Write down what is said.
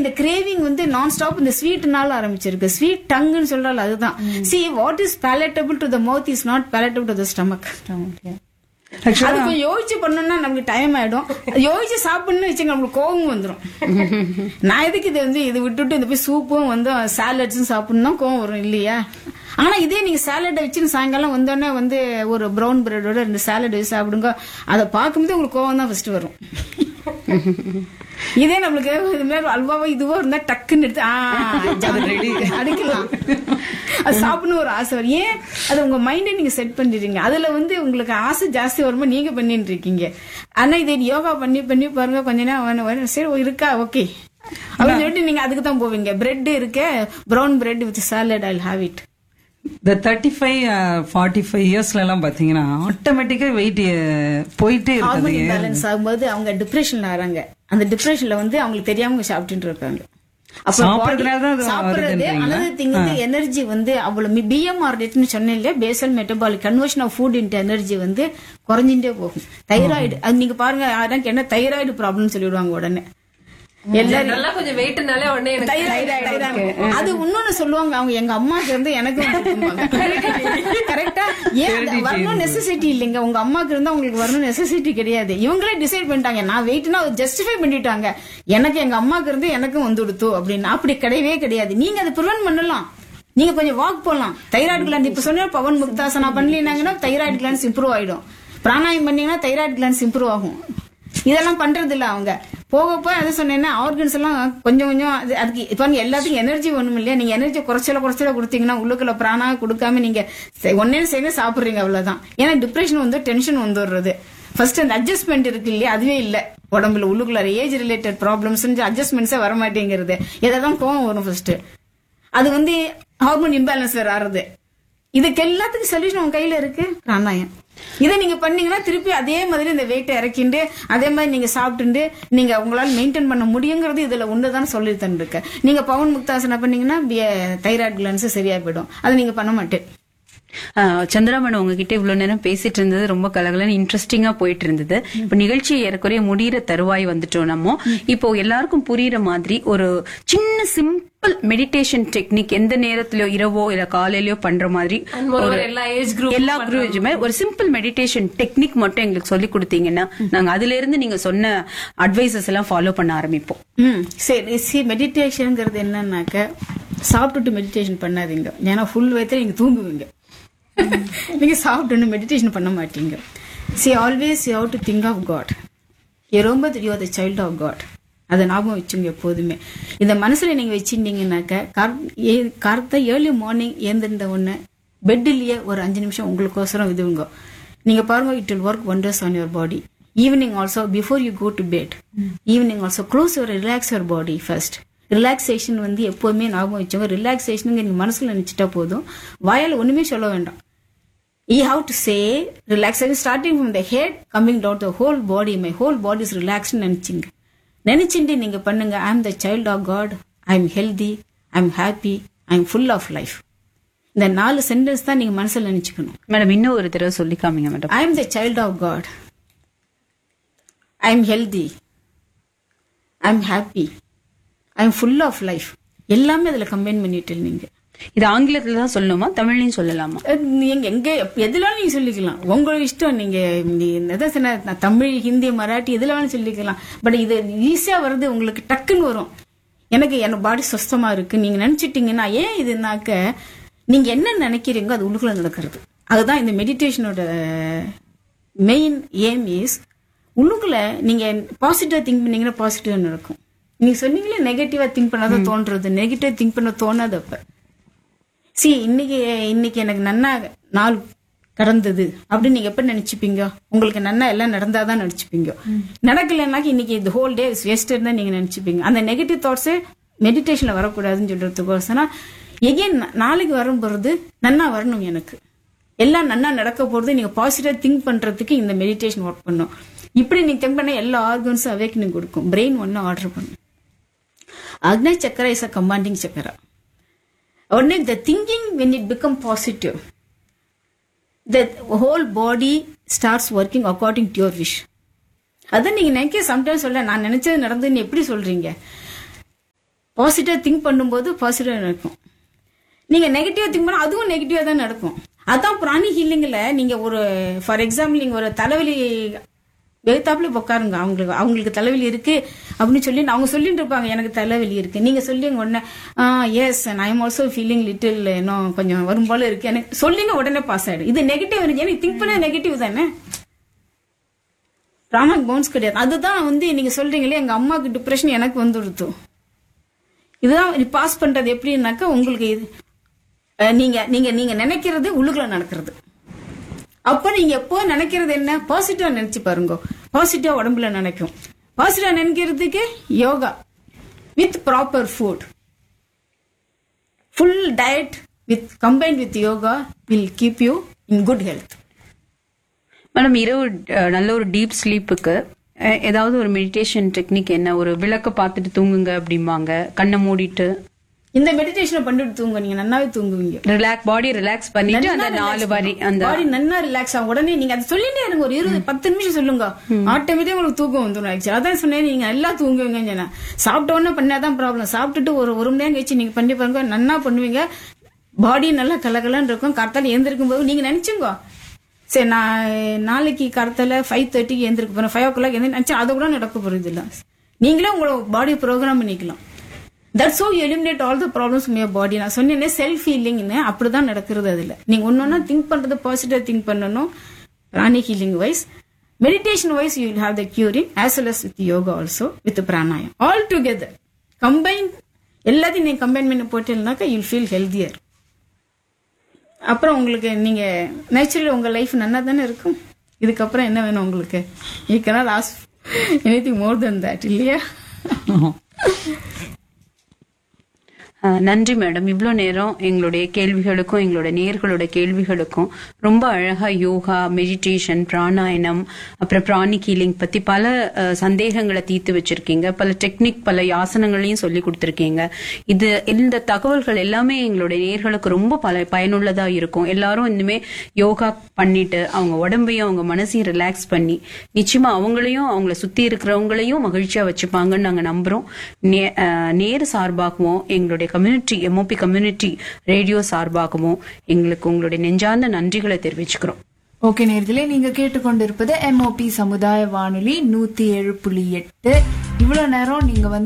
இந்த கிரேவிங் வந்து நான் ஸ்டாப் இந்த ஸ்வீட்னால ஆரம்பிச்சிருக்கு ஸ்வீட் டங்குன்னு சொல்றாள் அதுதான் see what is palatable to the mouth is not palatable to the stomach அது ஆக்சுவலா கொஞ்சம் யோசிச்சு பண்ணணும்னா நமக்கு டைம் ஆயிடும் யோசிச்சு சாப்பிடணும்னு வச்சுங்க நம்மளுக்கு கோவம் வந்துரும் நான் எதுக்கு இது வந்து இது விட்டுட்டு இந்த போய் சூப்பும் வந்து சாலட்ஸும் சாப்பிடணும் கோவம் வரும் இல்லையா ஆனா இதே நீங்க சாலடை வச்சு சாயங்காலம் வந்தோடனே வந்து ஒரு ப்ரௌன் பிரெட்டோட ரெண்டு சாலட் வச்சு சாப்பிடுங்க அதை பார்க்கும்போது உங்களுக்கு கோவம் தான் ஃபர்ஸ்ட் வரும் இதே நம்மளுக்கு இது மாதிரி அல்வாவோ இதுவோ இருந்தா டக்குன்னு எடுத்து ஆ, ஜாலி. அடிக்கலாம் அது சாப்பிடணும் ஒரு ஆசை வரும் ஏன் அது உங்க மைண்டை நீங்க செட் பண்ணிடுறீங்க அதுல வந்து உங்களுக்கு ஆசை ஜாஸ்தி வரும்போது நீங்க பண்ணிட்டு இருக்கீங்க ஆனா இதை யோகா பண்ணி பண்ணி பாருங்க கொஞ்ச நேரம் வரும், வரும். சரி ஓ, இருக்கா ஓகே அப்படின்னு சொல்லிட்டு நீங்க அதுக்கு தான் போவீங்க பிரெட் இருக்க brown bread with salad I have it இந்த தேர்ட்டி ஃபைவ் ஃபார்ட்டி ஃபைவ் இயர்ஸ்ல எல்லாம் பாத்தீங்கன்னா ஆட்டோமேட்டிக்கா வெயிட் போயிட்டே ஹார்மோன் இருக்குது இம்பேலன்ஸ் ஆகும்போது அவங்க டிப்ரெஷன்ல ஆறாங்க அந்த டிப்ரெஷன்ல வந்து அவங்களுக்கு தெரியாம சாப்பிட்டுட்டு இருக்காங்க அப்ப சாப்பிடுறதுனால தான் அது body- சாப்பிடுறது வருதுன்றீங்களா? another thing வந்து எனர்ஜி வந்து அவ்வளவு பிஎம்ஆர் ரேட்னு சொன்னேன் இல்லையா basal metabolic conversion of food into energy வந்து குறைஞ்சிட்டே போகும் தைராய்டு அது நீங்க பாருங்க யாருக்கு என்ன தைராய்டு ப்ராப்ளம் சொல்லிடுவாங்க உடனே எல்லாரும் நல்லா கொஞ்சம் வெயிட்னாலே உடனே எனக்கு தைராய்டு, தைராய்டு. அது இன்னொன்னு சொல்லுவாங்க அவங்க எங்க அம்மாக்கு இருந்து எனக்கு கரெக்டா ஏன் அது வரணும் நெசசிட்டி இல்லைங்க உங்க அம்மாக்கு இருந்தா உங்களுக்கு வரணும் நெசசிட்டி கிடையாது இவங்களே டிசைட் பண்ணிட்டாங்க நான் வெயிட்னா ஜஸ்டிஃபை பண்ணிட்டாங்க எனக்கு எங்க அம்மாக்கு இருந்து எனக்கும் வந்து கொடுத்து அப்படின்னு அப்படி கிடையவே கிடையாது நீங்க அதை ப்ரிவென்ட் பண்ணலாம் நீங்க கொஞ்சம் வாக் போலாம் தைராய்டு கிளாண்ட் இப்ப சொன்ன பவன் முக்தாசனா பண்ணலினாங்கன்னா தைராய்டு கிளாண்ட்ஸ் இம்ப்ரூவ் ஆயிடும் பிராணாயம் பண்ணீங்கன்னா தைராய்டு கிளாண்ட்ஸ் இம்ப்ரூவ் ஆகும் இதெல்லாம் பண்றது இல்ல அவங்க போக போக அதை சொன்னேன்னா ஆர்கன்ஸ் எல்லாம் கொஞ்சம் கொஞ்சம் அது- அதுக்கு இப்ப பாருங்க, எல்லாத்துக்கும் எனர்ஜி வேணும் இல்லையா நீங்க எனர்ஜி குறைச்சல குறைச்சல கொடுத்தீங்கன்னா உள்ளுக்குள்ள பிராணா கொடுக்காம நீங்க செ- ஒன்னே சேர்ந்து சாப்பிடுறீங்க அவ்வளவுதான் ஏன்னா டிப்ரெஷன் வந்து டென்ஷன் வந்துடுறது ஃபர்ஸ்ட் அந்த அட்ஜஸ்ட்மெண்ட் இருக்கு இல்லையா அதுவே இல்ல உடம்புல உள்ளுக்குள்ள ஏஜ் ரிலேட்டட் ப்ராப்ளம்ஸ் அட்ஜஸ்ட்மெண்ட்ஸே வர மாட்டேங்கிறது எதாவது கோவம் வரும் ஃபர்ஸ்ட் அது வந்து ஹார்மோன் இம்பேலன்ஸ் வேற ஆறுது இதுக்கு எல்லாத்துக்கும் சொல்யூஷன் உங்க கையில இருக்கு பிராணாயம் இதை நீங்க பண்ணீங்கன்னா திருப்பி அதே மாதிரி இந்த வெயிட்டை இறக்கிண்டு அதே மாதிரி நீங்க சாப்பிட்டுண்டு நீங்க உங்களால மெயின்டைன் பண்ண முடியுங்கிறது இதுல ஒண்ணுதான் சொல்லி தந்துருக்கு நீங்க பவன் முக்தாசனா பண்ணீங்கன்னா தைராய்டு கிளான்ஸ் சரியா போயிடும் அதை நீங்க பண்ண மாட்டேன் ஆஹ் சந்திராமன் உங்ககிட்ட இவ்வளவு நேரம் பேசிட்டு இருந்தது ரொம்ப கலகலன்னு இன்ட்ரெஸ்டிங்கா போயிட்டு இருந்தது இப்ப நிகழ்ச்சி ஏறக்குறைய முடிகிற தருவாய் வந்துட்டோம் நம்ம இப்போ எல்லாருக்கும் புரியுற மாதிரி ஒரு சின்ன சிம்பிள் மெடிடேஷன் டெக்னிக் எந்த நேரத்திலயோ இரவோ இல்ல காலையிலயோ பண்ற மாதிரி moreover எல்லா ஏஜ் குரூப் எல்லா குரூப்புமே ஒரு சிம்பிள் மெடிடேஷன் டெக்னிக் மட்டும் எங்களுக்கு சொல்லி கொடுத்தீங்கன்னா நாங்க அதுல இருந்து நீங்க சொன்ன அட்வைசஸ் எல்லாம் ஃபாலோ பண்ண ஆரம்பிப்போம் ம் சரி சி மெடிடேஷனுங்கிறது என்னன்னாக்க சாப்பிட்டுட்டு மெடிடேஷன் பண்ணாதீங்க ஏன்னா ஃபுல் வயத்துல நீங்க தூங்குவீங்க நீங்க சாப்பிட்டு மெடிடேஷன் பண்ண மாட்டீங்க see always you have to think of God ரொம்ப you the child of God அதை ஞாபகம் வச்சுங்க எப்போதுமே இந்த மனசுல நீங்க வச்சிருந்தீங்கன்னாக்க கரெக்டா ஏர்லி மார்னிங் ஏந்திருந்த உடனே பெட்டிலேயே ஒரு அஞ்சு நிமிஷம் உங்களுக்கோசரம் இதுவுங்க நீங்க பாருங்க it will work wonders on your body evening also before you go to bed evening also close your relax your body first relaxation வந்து எப்போதுமே ஞாபகம் வச்சோங்க ரிலாக்ஸேஷனுங்க நீங்க மனசுல நினைச்சிட்டா போதும் வாயால ஒண்ணுமே சொல்ல வேண்டாம் you have to say relaxation starting from the head coming down to the whole body my whole body is relaxed நினைச்சிங்க நினைச்சுட்டு நீங்க பண்ணுங்க I am the child of God I am healthy I am happy I am full of life இந்த நாலு sentence தான் நீங்க மனசுல நினைச்சுக்கணும் madam இன்னும் ஒரு தடவை சொல்லி காமிங்க madam I am the child of God I am healthy I am happy I am full of life எல்லாமே அதுல கம்பைன் பண்ணிட்டு நீங்க இது ஆங்கிலத்துல தான் சொல்லணுமா தமிழ்லயும் சொல்லலாமா அது நீங்க எங்க எப்ப- எதுலாம் நீங்க சொல்லிக்கலாம் உங்க இஷ்டம் நீங்க நீ எதை சொன்ன நான் தமிழ் ஹிந்தி மராட்டி எதுல வேணாலும் சொல்லிக்கலாம் பட் இது ஈஸியா வருது உங்களுக்கு டக்குன்னு வரும் எனக்கு என் பாடி சுஸ்தமா இருக்கு நீங்க நினைச்சிட்டீங்கன்னா ஏன் இதுனாக்க நீங்க என்ன நினைக்கிறீங்களோ அது உள்ளுக்குள்ள நடக்கிறது அதுதான் இந்த மெடிடேஷனோட மெயின் ஏம் இஸ் உள்ளுக்குள்ள நீங்க பாசிட்டிவா திங்க் பண்ணீங்கன்னா பாசிட்டிவா நடக்கும் நீங்க சொன்னீங்களே நெகட்டிவா திங்க் பண்ணாதான் தோன்றது நெகட்டிவா திங்க் பண்ண தோணாது அப்ப சி இன்னைக்கு இன்னைக்கு எனக்கு நன்னா நாள் கடந்தது அப்படின்னு நீங்க எப்ப நினைச்சுப்பீங்க உங்களுக்கு நன்னா எல்லாம் நடந்தாதான் நினைச்சுப்பீங்க நடக்கலைன்னாக்க இன்னைக்கு இந்த ஹோல் டே வேஸ்டட் தான் நீங்க நினைச்சுப்பீங்க அந்த நெகட்டிவ் தாட்ஸே மெடிடேஷன்ல வரக்கூடாதுன்னு சொல்றதுக்கோசனா எகெயின் நாளைக்கு வரும் பொழுது நன்னா வரணும் எனக்கு எல்லாம் நன்னா நடக்க போறது நீங்க பாசிட்டிவா திங்க் பண்றதுக்கு இந்த மெடிடேஷன் ஒர்க் பண்ணும் இப்படி நீங்க திங்க் பண்ண எல்லா ஆர்கன்ஸும் அவேக்கனிங் கொடுக்கும் பிரெயின் ஒன்னு ஆர்டர் பண்ணும் அக்னி சக்கரா இஸ் அ கமாண்டிங் சக்கரா உடனே the thinking when it become positive the whole body starts working according to your wish. அதான் நீங்க நினைக்க சம்டைம்ஸ் சொல்ல நான் நினைச்சது நடந்துன்னு எப்படி சொல்றீங்க பாசிட்டிவா திங்க் பண்ணும்போது பாசிட்டிவா நடக்கும் நீங்க நெகட்டிவா திங்க் பண்ணா அதுவும் நெகட்டிவா தான் நடக்கும் அதான் பிராணி ஹீலிங்ல நீங்க ஒரு ஃபார் எக்ஸாம்பிள் நீங்க ஒரு தலைவலி எழுத்தாப்புல உட்காருங்க அவங்களுக்கு அவங்களுக்கு தலைவலி இருக்கு அப்படின்னு சொல்லி அவங்க சொல்லிட்டு இருப்பாங்க எனக்கு தலைவலி இருக்கு நீங்க சொல்லிங்க உடனே yes I am also feeling little இன்னும் கொஞ்சம் வரும் போல இருக்கு எனக்கு சொல்லிங்க உடனே பாஸ் ஆயிடும் இது நெகட்டிவ் இருக்கு எனக்கு திங்க் பண்ண நெகட்டிவ் தானே ராமன் பவுன்ஸ் கிடையாது அதுதான் வந்து நீங்க சொல்றீங்களே எங்க அம்மாவுக்கு டிப்ரெஷன் எனக்கு வந்துடுத்து இதுதான் பாஸ் பண்றது எப்படின்னாக்கா உங்களுக்கு இது அஹ், நீங்க நீங்க நீங்க நினைக்கிறது உள்ளுக்குள்ள நடக்கிறது அப்ப நீங்க எப்போ நினைக்கிறது என்ன பாசிட்டிவா நினைச்சு பாருங்க பாசிட்டிவா உடம்புல நினைக்கும் பாசிட்டிவா நினைக்கிறதுக்கு yoga with proper food full diet with combined with yoga will keep you in good health madam இரவு அஹ், நல்ல ஒரு டீப் ஸ்லீப்புக்கு ஏதாவது ஒரு மெடிடேஷன் டெக்னிக் என்ன ஒரு விளக்க பார்த்துட்டு தூங்குங்க அப்படிம்பாங்க கண்ணை மூடிட்டு இந்த மெடிடேஷனை பண்ணிட்டு தூங்க நீங்க நல்லாவே தூங்குவீங்க ரிலாக்ஸ் பாடி ரிலாக்ஸ் பண்ணிட்டு அந்த நாலு வரி அந்த பாடி நல்லா ரிலாக்ஸ் ஆகும் உடனே நீங்க அது சொல்லிட்டே இருங்க ஒரு இருபது பத்து நிமிஷம் சொல்லுங்க ஆட்டோமேட்டிக்கா உங்களுக்கு தூக்கம் வந்துடும் ஆக்சுவலி அதான் சொன்னேன் நீங்க நல்லா தூங்குவீங்கன்னு சொன்னேன் சாப்பிட்ட உடனே பண்ணாதான் ப்ராப்ளம் சாப்பிட்டுட்டு ஒரு ஒரு மணி நேரம் கழிச்சு நீங்க பண்ணி பாருங்க நல்லா பண்ணுவீங்க பாடி நல்லா கலகலன்னு இருக்கும் கரெக்டாக எழுந்திருக்கும் போது நீங்க நினைச்சுங்க சரி நான் நாளைக்கு கரெக்டால ஃபைவ் தேர்ட்டிக்கு எழுந்திருக்க போறேன் ஃபைவ் ஓ கிளாக் எழுந்து நினைச்சா அதை கூட நடக்க போறது இல்ல நீங்களே உங்களோட பாடி ப்ரோக்ராம் பண்ணிக்கலாம் that's so eliminate all the problems may body நான் சொன்னேனே செல்ஃப் ஹீலிங்னு அப்படிதான் நடக்கிறது அதுல நீங்க ஒன்னொன்னா திங்க் பண்றது பாசிட்டிவா திங்க் பண்ணணும் pranic healing wise meditation wise you have the curing as well as with yoga also with pranayama all together combine எல்லாத்தையும் நீங்க கம்பைன் பண்ணி போட்டீங்கன்னாக்கா யூ ஃபீல் ஹெல்தியர் அப்புறம் உங்களுக்கு நீங்க நேச்சுரலி உங்க லைஃப் நல்லா தானே இருக்கும் இதுக்கப்புறம் என்ன வேணும் உங்களுக்கு you cannot ask anything more than that இல்லையா அஹ், நன்றி மேடம் இவ்வளோ நேரம் எங்களுடைய கேள்விகளுக்கும் எங்களோட நேர்களோட கேள்விகளுக்கும் ரொம்ப அழகா யோகா மெடிடேஷன் பிராணாயணம் அப்புறம் பிராணிக் ஹீலிங் பத்தி பல அஹ், சந்தேகங்களை தீர்த்து வச்சிருக்கீங்க பல டெக்னிக் பல யாசனங்களையும் சொல்லி கொடுத்துருக்கீங்க இது இந்த தகவல்கள் எல்லாமே எங்களுடைய நேர்களுக்கு ரொம்ப பல பயனுள்ளதா இருக்கும் எல்லாரும் இனிமே யோகா பண்ணிட்டு அவங்க உடம்பையும் அவங்க மனசையும் ரிலாக்ஸ் பண்ணி நிச்சயமா அவங்களையும் அவங்கள சுத்தி இருக்கிறவங்களையும் மகிழ்ச்சியா வச்சுப்பாங்கன்னு நாங்க நம்புறோம் நே- அஹ், நேரு சார்பாகவும் எங்களுடைய கம்யூனிட்டி எம்ஓபி கம்யூனிட்டி ரேடியோ சார்பாகவும் எங்களுக்கு உங்களுடைய நெஞ்சார்ந்த நன்றிகளை தெரிவிச்சுக்கிறோம் ஓகே நேர்களே நீங்க கேட்டுக்கொண்டிருப்பது எம்ஓபி சமுதாய வானொலி நூத்தி ஏழு புள்ளி எட்டு இவ்வளவு நேரம் நீங்க வந்து